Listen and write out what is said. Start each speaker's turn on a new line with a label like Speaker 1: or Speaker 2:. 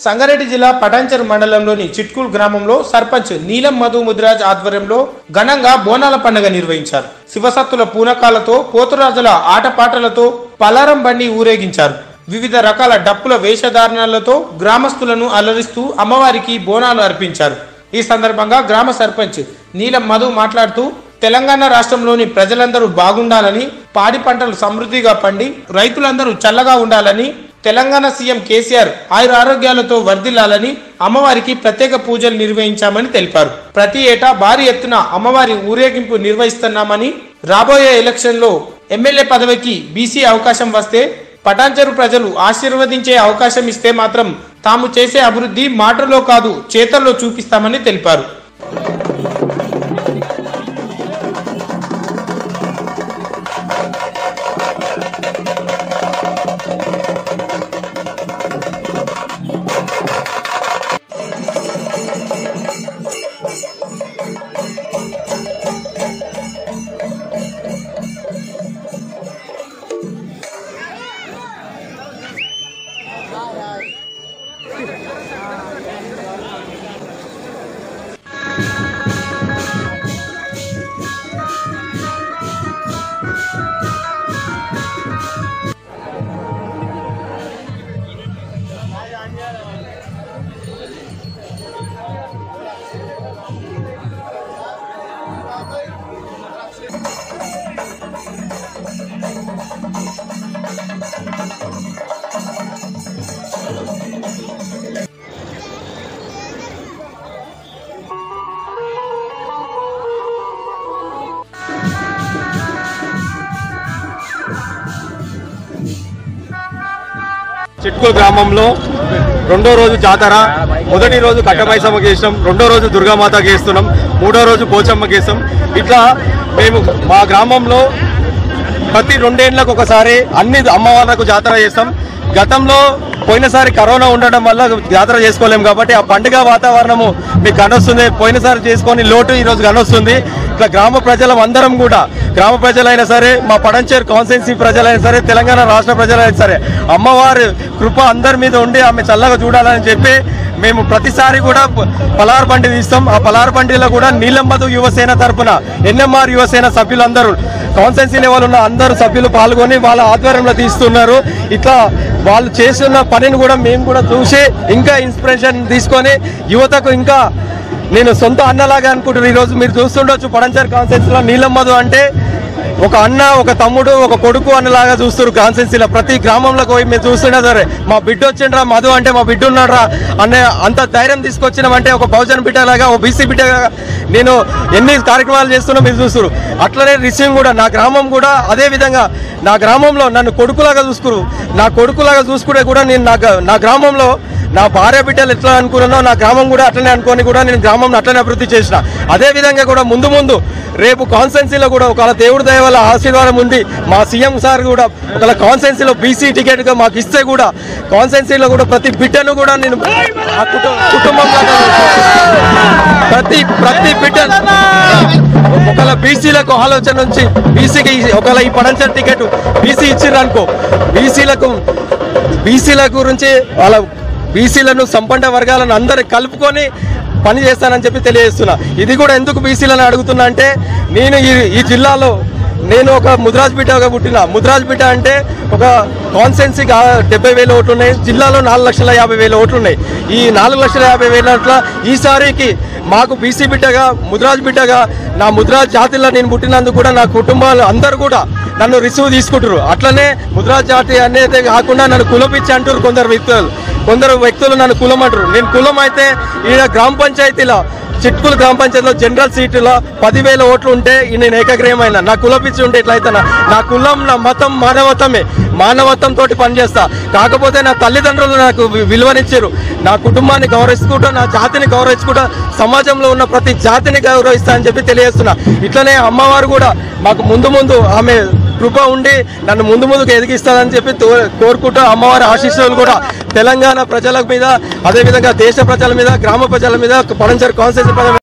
Speaker 1: సంగారెడ్డి జిల్లా పటాంచెరు మండలంలోని చిట్కూల్ గ్రామంలో సర్పంచ్ నీలం మధు ముదిరాజ్ ఆధ్వర్యంలో ఘనంగా బోనాల పండుగ నిర్వహించారు శివసత్తుల పూనకాలతో పోతురాజుల ఆటపాటలతో పలారం బండి ఊరేగించారు వివిధ రకాల డప్పుల వేషధారణలతో గ్రామస్తులను అలరిస్తూ అమ్మవారికి బోనాలు అర్పించారు ఈ సందర్భంగా గ్రామ సర్పంచ్ నీలం మధు మాట్లాడుతూ తెలంగాణ రాష్ట్రంలోని ప్రజలందరూ బాగుండాలని పాడి పంటలు సమృద్ధిగా పండి రైతులందరూ చల్లగా ఉండాలని తెలంగాణ సీఎం కేసీఆర్ ఆయుర ఆరోగ్యాలతో వర్ధిల్లాలని అమ్మవారికి ప్రత్యేక పూజలు నిర్వహించామని తెలిపారు ప్రతి ఏటా భారీ ఎత్తున అమ్మవారి ఊరేగింపు నిర్వహిస్తున్నామని రాబోయే ఎలక్షన్లో ఎమ్మెల్యే పదవికి బీసీ అవకాశం వస్తే పటాంచెరు ప్రజలు ఆశీర్వదించే అవకాశం ఇస్తే మాత్రం తాము చేసే అభివృద్ధి మాటలో కాదు చేతల్లో చూపిస్తామని తెలిపారు
Speaker 2: చిట్కో గ్రామంలో రెండో రోజు జాతర మొదటి రోజు కట్టమైసమ్మ గీస్తాం రెండో రోజు దుర్గామాత గీస్తున్నాం మూడో రోజు పోచమ్మ గీస్తాం ఇట్లా మేము మా గ్రామంలో ప్రతి రెండేళ్లకు ఒకసారి అన్ని అమ్మవార్లకు జాతర చేస్తాం గతంలో పోయినసారి కరోనా ఉండడం వల్ల జాతర చేసుకోలేము కాబట్టి ఆ పండుగ వాతావరణము మీకు కనొస్తుంది పోయినసారి చేసుకొని లోటు ఈ రోజు కనొస్తుంది ఇట్లా గ్రామ ప్రజలం అందరం కూడా గ్రామ ప్రజలైనా సరే మా పడంచేరు కాన్స్టిట్యున్సీ ప్రజలైనా సరే తెలంగాణ రాష్ట్ర ప్రజలైనా సరే అమ్మవారి కృప అందరి మీద ఉండి ఆమె చల్లగా చూడాలని చెప్పి మేము ప్రతిసారి కూడా ప- పలార్ బండి తీస్తాం ఆ పలార్ బండిలో కూడా నీలమ్మదు యువసేన తరపున ఎన్ఎంఆర్ యువసేన సభ్యులందరూ కాన్స్టెన్సీ లెవెల్ ఉన్న అందరూ సభ్యులు పాల్గొని వాళ్ళ ఆధ్వర్యంలో తీస్తున్నారు ఇట్లా వాళ్ళు చేస్తున్న పనిని కూడా మేము కూడా చూసి ఇంకా ఇన్స్పిరేషన్ తీసుకొని యువతకు ఇంకా నేను సొంత అన్నలాగా అనుకుంటున్నాను ఈరోజు మీరు చూస్తుండొచ్చు పడంచర్ కాన్స్టెన్సీలో నీలమ్మదు అంటే ఒక అన్న ఒక తమ్ముడు ఒక కొడుకు అన్నలాగా చూస్తారు కాన్సెన్సీలో ప్రతి గ్రామంలోకి పోయి మీరు చూస్తున్నా సరే మా బిడ్డ వచ్చిండ్రా మధు అంటే మా బిడ్డ ఉన్నాడ్రా అనే అంత ధైర్యం తీసుకొచ్చినామంటే ఒక బహుజన బిడ్డలాగా ఒక బీసీ బిడ్డగా నేను ఎన్ని కార్యక్రమాలు చేస్తున్నా మీరు చూస్తారు అట్లనే రిసీవింగ్ కూడా నా గ్రామం కూడా అదే విధంగా నా గ్రామంలో నన్ను కొడుకులాగా చూసుకురు నా కొడుకులాగా చూసుకుంటే కూడా నేను నా గ- నా గ్రామంలో నా భార్య బిడ్డలు ఎట్లా అనుకున్నానో నా గ్రామం కూడా అట్లనే అనుకొని కూడా నేను గ్రామం అట్లనే అభివృద్ధి చేసిన అదే విధంగా కూడా ముందు ముందు రేపు కాన్స్టెన్సీలో కూడా ఒకవేళ దేవుడి దయ వల్ల ఆశీర్వాదం ఉంది మా సీఎం సార్ కూడా ఒకవేళ కాన్స్టెన్సీలో బీసీ టికెట్ గా మాకు ఇస్తే కూడా కాన్స్టెన్సీలో కూడా ప్రతి బిడ్డను కూడా నేను ఆ కుటు- కుటుంబంలో ప్రతి ప్రతి బిడ్డ ఒకవేళ బీసీలకు ఆలోచన నుంచి బీసీకి ఒకవేళ ఈ పడంచర్ టికెట్ బీసీ ఇచ్చిర్రనుకో బీసీలకు బీసీల గురించి వాళ్ళ బీసీలను సంపన్న వర్గాలను అందరు కలుపుకొని పని చేస్తానని చెప్పి తెలియజేస్తున్నా ఇది కూడా ఎందుకు బీసీలను అడుగుతున్నా అంటే నేను ఈ ఈ జిల్లాలో నేను ఒక ముద్రాజ్ బిడ్డగా పుట్టిన ముద్రాజ్ బిడ్డ అంటే ఒక కాన్సెన్సీకి డెబ్బై వేల ఓట్లు ఉన్నాయి జిల్లాలో నాలుగు లక్షల యాభై వేల ఓట్లు ఉన్నాయి ఈ నాలుగు లక్షల యాభై వేల ఓట్ల ఈసారికి మాకు బీసీ బిడ్డగా ముద్రాజ్ బిడ్డగా నా ముద్రాజ్ జాతిలో నేను పుట్టినందుకు కూడా నా కుటుంబాలు అందరూ కూడా నన్ను రిసీవ్ తీసుకుంటారు అట్లనే ముద్రాజ్ జాతి అనేది కాకుండా నన్ను కులపిచ్చి అంటారు కొందరు వ్యక్తులు కొందరు వ్యక్తులు నన్ను కులం అంటారు నేను కులం అయితే ఈయన గ్రామ పంచాయతీలో చిట్కుల గ్రామ పంచాయతీలో జనరల్ సీటులో పదివేల ఓట్లు ఉంటే ఈ నేను ఏకగ్రీయమైన నా కులపిచ్చి ఉంటే ఇట్లయితే నా నా కులం నా మతం మానవతమే మానవత్వం తోటి పనిచేస్తా కాకపోతే నా తల్లిదండ్రులు నాకు వి- విలువనిచ్చారు నా కుటుంబాన్ని గౌరవించుకుంటూ నా జాతిని గౌరవించుకుంటూ సమాజంలో ఉన్న ప్రతి జాతిని గౌరవిస్తా అని చెప్పి తెలియజేస్తున్నా ఇట్లనే అమ్మవారు కూడా మాకు ముందు ముందు ఆమె కృప ఉండి నన్ను ముందు ముందుకు ఎదిగిస్తానని చెప్పి తో- కోరుకుంటూ అమ్మవారి ఆశీస్సులు కూడా తెలంగాణ ప్రజల మీద అదేవిధంగా దేశ ప్రజల మీద గ్రామ ప్రజల మీద పడంచర్ కాన్స్టిట్యూన్సీ ప్రజల మీద